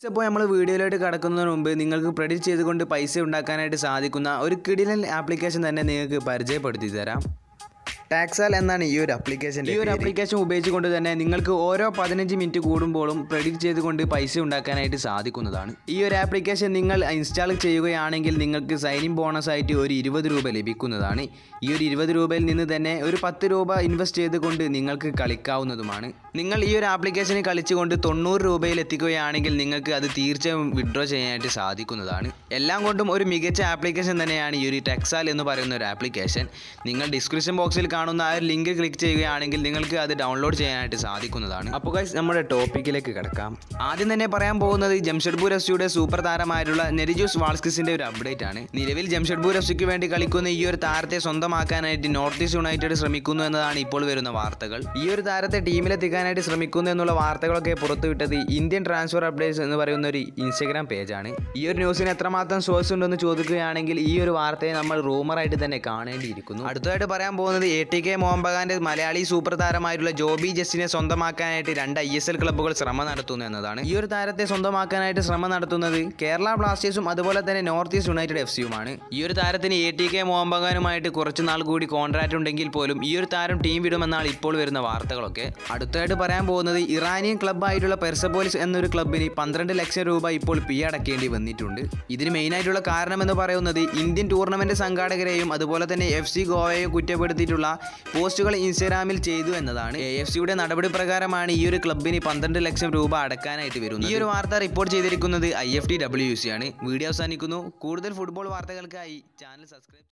അപ്പോൾ നമ്മൾ വീഡിയോയിലോട്ട് കടക്കുന്നതിന് മുമ്പ് നിങ്ങൾക്ക് പ്രെഡിക്റ്റ് ചെയ്തുകൊണ്ട് പൈസ ഉണ്ടാക്കാനായിട്ട് സാധിക്കുന്ന ഒരു കിടിലൻ ആപ്ലിക്കേഷൻ തന്നെ നിങ്ങൾക്ക് പരിചയപ്പെടുത്തി തരാം ടാക്സാൽ എന്നാണ് ഈ ഒരു ആപ്ലിക്കേഷൻ ഈ ഒരു ആപ്ലിക്കേഷൻ ഉപയോഗിച്ചുകൊണ്ട് തന്നെ നിങ്ങൾക്ക് ഓരോ പതിനഞ്ച് മിനിറ്റ് കൂടുമ്പോഴും പ്രെഡിക്റ്റ് ചെയ്തുകൊണ്ട് പൈസ ഉണ്ടാക്കാനായിട്ട് സാധിക്കുന്നതാണ് ഈ ഒരു ആപ്ലിക്കേഷൻ നിങ്ങൾ ഇൻസ്റ്റാൾ ചെയ്യുകയാണെങ്കിൽ നിങ്ങൾക്ക് സൈനിങ് ബോണസ് ആയിട്ട് ഒരു ഇരുപത് രൂപ ലഭിക്കുന്നതാണ് ഈ ഒരു ഇരുപത് രൂപയിൽ നിന്ന് തന്നെ ഒരു പത്ത് രൂപ ഇൻവെസ്റ്റ് ചെയ്തുകൊണ്ട് നിങ്ങൾക്ക് കളിക്കാവുന്നതുമാണ് നിങ്ങൾ ഈ ഒരു ആപ്ലിക്കേഷന് കളിച്ചുകൊണ്ട് തൊണ്ണൂറ് രൂപയിൽ എത്തിക്കുകയാണെങ്കിൽ നിങ്ങൾക്ക് അത് തീർച്ചയായും വിഡ്രോ ചെയ്യാനായിട്ട് സാധിക്കുന്നതാണ് എല്ലാം കൊണ്ടും ഒരു മികച്ച ആപ്ലിക്കേഷൻ തന്നെയാണ് ഈ ഒരു ടെക്സാൽ എന്ന് പറയുന്ന ഒരു ആപ്ലിക്കേഷൻ നിങ്ങൾ ഡിസ്ക്രിപ്ഷൻ ബോക്സിൽ കാണുന്ന ആ ഒരു ലിങ്ക് ക്ലിക്ക് ചെയ്യുകയാണെങ്കിൽ നിങ്ങൾക്ക് അത് ഡൗൺലോഡ് ചെയ്യാനായിട്ട് സാധിക്കുന്നതാണ് അപ്പോൾ ഗൈസ് നമ്മുടെ ടോപ്പിക്കിലേക്ക് കിടക്കാം ആദ്യം തന്നെ പറയാൻ പോകുന്നത് ജംഷഡ്പൂർ എഫ് സിയുടെ സൂപ്പർ താരമായിട്ടുള്ള നെരിജൂസ് വാൾസ്കിസിന്റെ ഒരു അപ്ഡേറ്റ് ആണ് നിലവിൽ ജംഷഡ്പൂർ എഫ് സിക്ക് വേണ്ടി കളിക്കുന്ന ഈ ഒരു താരത്തെ സ്വന്തമാക്കാനായിട്ട് നോർത്ത് ഈസ്റ്റ് യുണൈറ്റഡ് ശ്രമിക്കുന്നു എന്നതാണ് ഇപ്പോൾ വരുന്ന വാർത്തകൾ ഈ ഒരു താരത്തെ ടീമിലെത്തിക്കാനായിട്ട് ശ്രമിക്കുന്നു എന്നുള്ള വാർത്തകളൊക്കെ പുറത്തുവിട്ടത് ഇന്ത്യൻ ട്രാൻസ്ഫർ അപ്ഡേറ്റ്സ് എന്ന് പറയുന്ന ഒരു ഇൻസ്റ്റഗ്രാം പേജാണ് ഈ ഒരു ന്യൂസിന് എത്രമാത്രം സോഴ്സ് ഉണ്ടെന്ന് ചോദിക്കുകയാണെങ്കിൽ ഈ ഒരു വാർത്തയെ നമ്മൾ റൂമറായിട്ട് തന്നെ കാണേണ്ടിയിരിക്കുന്നു അടുത്തതായിട്ട് പറയാൻ പോകുന്നത് എ ടി കെ മോഹൻബഗാന്റെ മലയാളി സൂപ്പർ താരമായിട്ടുള്ള ജോബി ജസ്റ്റിനെ സ്വന്തമാക്കാനായിട്ട് രണ്ട് ഐ എസ് എൽ ക്ലബ്ബുകൾ ശ്രമം നടത്തുന്നു എന്നതാണ് ഈ ഒരു താരത്തെ സ്വന്തമാക്കാനായിട്ട് ശ്രമം നടത്തുന്നത് കേരള ബ്ലാസ്റ്റേഴ്സും അതുപോലെ തന്നെ നോർത്ത് ഈസ്റ്റ് യുണൈറ്റഡ് എഫ് സിയുമാണ് ഈ ഒരു താരത്തിന് എ ടി കെ മോഹൻബഗാനുമായിട്ട് കുറച്ച് നാൾ കൂടി കോൺട്രാക്റ്റ് ഉണ്ടെങ്കിൽ പോലും ഈ ഒരു താരം ടീം വിടുമെന്നാണ് ഇപ്പോൾ വരുന്ന വാർത്തകളൊക്കെ അടുത്തായിട്ട് പറയാൻ പോകുന്നത് ഇറാനിയൻ ക്ലബ്ബായിട്ടുള്ള പെർസപോലിസ് എന്നൊരു ക്ലബ്ബിന് പന്ത്രണ്ട് ലക്ഷം രൂപ ഇപ്പോൾ പി അടക്കേണ്ടി വന്നിട്ടുണ്ട് ഇതിന് മെയിനായിട്ടുള്ള കാരണം എന്ന് പറയുന്നത് ഇന്ത്യൻ ടൂർണമെന്റ് സംഘാടകരെയും അതുപോലെ തന്നെ എഫ് സി ഗോവയെയും കുറ്റപ്പെടുത്തിയിട്ടുള്ള പോസ്റ്റുകൾ ഇൻസ്റ്റാഗ്രാമിൽ ചെയ്തു എന്നതാണ് എ എഫ് സിയുടെ നടപടി പ്രകാരമാണ് ഈ ഒരു ക്ലബ്ബിന് പന്ത്രണ്ട് ലക്ഷം രൂപ അടക്കാനായിട്ട് വരുന്നത് ഈ ഒരു വാർത്ത റിപ്പോർട്ട് ചെയ്തിരിക്കുന്നത് I F T W C ആണ് വീഡിയോ അവസാനിക്കുന്നു കൂടുതൽ ഫുട്ബോൾ വാർത്തകൾക്കായി ചാനൽ സബ്സ്ക്രൈബ്